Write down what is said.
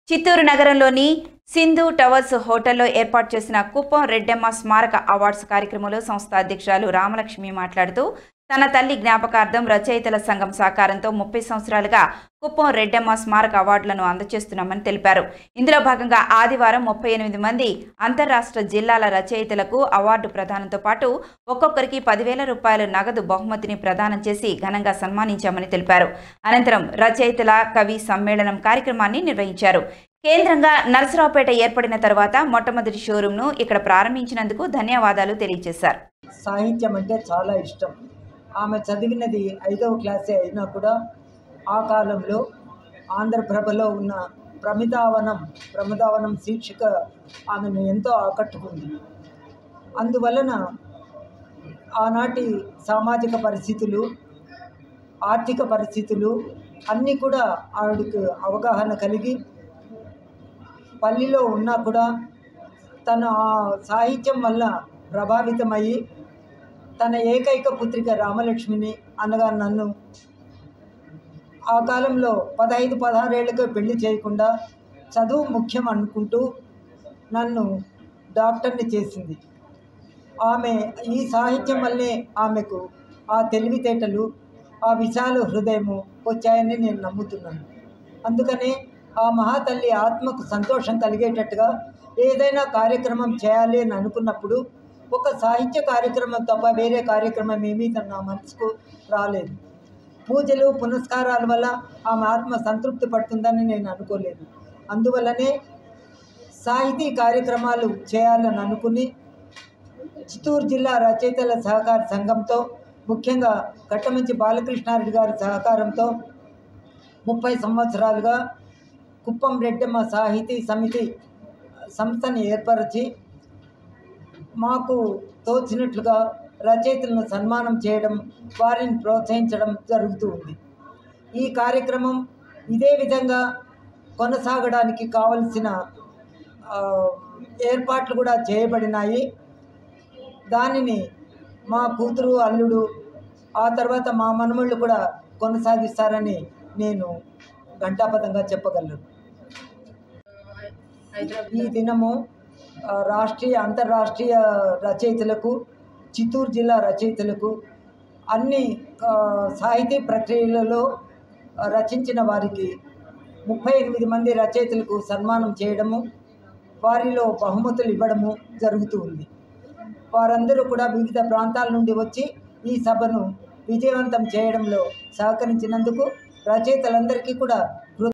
చిత్తూరు నగరంలోని సింధు టవర్స్ హోటల్లో ఏర్పాటు చేసిన కుప్పం రెడ్డమ్మ స్మారక అవార్డ్స్ కార్యక్రమంలో సంస్థ అధ్యక్షురాలు రామలక్ష్మి మాట్లాడుతూ తన తల్లి జ్ఞాపకార్థం రచయితల సంఘం సహకారంతో ముప్పై సంవత్సరాలుగా కుప్పం రెడ్డమ్మ స్మారక అవార్డులను అందజేస్తున్నామని తెలిపారు ఇందులో భాగంగా ఆదివారం ముప్పై ఎనిమిది మంది అంతర్రాష్ట్ర జిల్లాల రచయితలకు అవార్డు ప్రదానంతో పాటు ఒక్కొక్కరికి పదివేల రూపాయల నగదు బహుమతిని ప్రదానం చేసి ఘనంగా సన్మానించామని తెలిపారు అనంతరం రచయితల కవి సమ్మేళనం కార్యక్రమాన్ని నిర్వహించారు కేంద్రంగా నరసరావుపేట ఏర్పడిన తర్వాత మొట్టమొదటి షోరూంను ఇక్కడ ప్రారంభించినందుకు ధన్యవాదాలు తెలియజేశారు సాహిత్యం అంటే చాలా ఇష్టం ఆమె చదివినది ఐదవ క్లాసే అయినా కూడా ఆ కాలంలో ఆంధ్రప్రభలో ఉన్న ప్రమిదావనం ప్రమిదావనం శీర్షిక ఆమెను ఎంతో ఆకట్టుకుంది అందువలన ఆనాటి సామాజిక పరిస్థితులు ఆర్థిక పరిస్థితులు అన్నీ కూడా ఆవిడకు అవగాహన కలిగి పల్లిలో ఉన్నా కూడా తను ఆ సాహిత్యం వల్ల ప్రభావితమయ్యి తన ఏకైక పుత్రిక రామలక్ష్మిని అనగా నన్ను ఆ కాలంలో పదహైదు పదహారేళ్ళకే పెళ్లి చేయకుండా చదువు ముఖ్యం అనుకుంటూ నన్ను డాక్టర్ని చేసింది ఆమె ఈ సాహిత్యం వల్లే ఆమెకు ఆ తెలివితేటలు ఆ విశాల హృదయము వచ్చాయని నేను నమ్ముతున్నాను అందుకనే ఆ మహాతల్లి ఆత్మకు సంతోషం కలిగేటట్టుగా ఏదైనా కార్యక్రమం చేయాలి అని అనుకున్నప్పుడు ఒక సాహిత్య కార్యక్రమం తప్ప వేరే కార్యక్రమం ఏమీ తన నా మనసుకు రాలేదు పూజలు పునస్కారాల వల్ల ఆమె ఆత్మ సంతృప్తి పడుతుందని నేను అనుకోలేదు అందువల్లనే సాహితీ కార్యక్రమాలు చేయాలని అనుకుని చిత్తూరు జిల్లా రచయితల సహకార సంఘంతో ముఖ్యంగా కట్టమంచి బాలకృష్ణారెడ్డి గారి సహకారంతో ముప్పై సంవత్సరాలుగా కుప్పం రెడ్డమ్మ సాహితీ సమితి సంస్థని ఏర్పరిచి మాకు తోచినట్లుగా రచయితలను సన్మానం చేయడం వారిని ప్రోత్సహించడం జరుగుతూ ఉంది ఈ కార్యక్రమం ఇదే విధంగా కొనసాగడానికి కావలసిన ఆ, ఏర్పాట్లు కూడా చేయబడినాయి దానిని మా కూతురు అల్లుడు ఆ తర్వాత మా మనమళ్ళు కూడా కొనసాగిస్తారని నేను ఘంటాపథంగా చెప్పగలను ఈ దినము ఆ, రాష్ట్రీయ అంతర్రాష్ట్రీయ రచయితలకు చిత్తూరు జిల్లా రచయితలకు అన్ని ఆ, సాహితీ ప్రక్రియలలో ఆ, రచించిన వారికి ముప్పై ఎనిమిది మంది రచయితలకు సన్మానం చేయడము వారిలో బహుమతులు ఇవ్వడము జరుగుతూ ఉంది వారందరూ కూడా వివిధ ప్రాంతాల నుండి వచ్చి ఈ సభను విజయవంతం చేయడంలో సహకరించినందుకు రచయితలందరికీ కూడా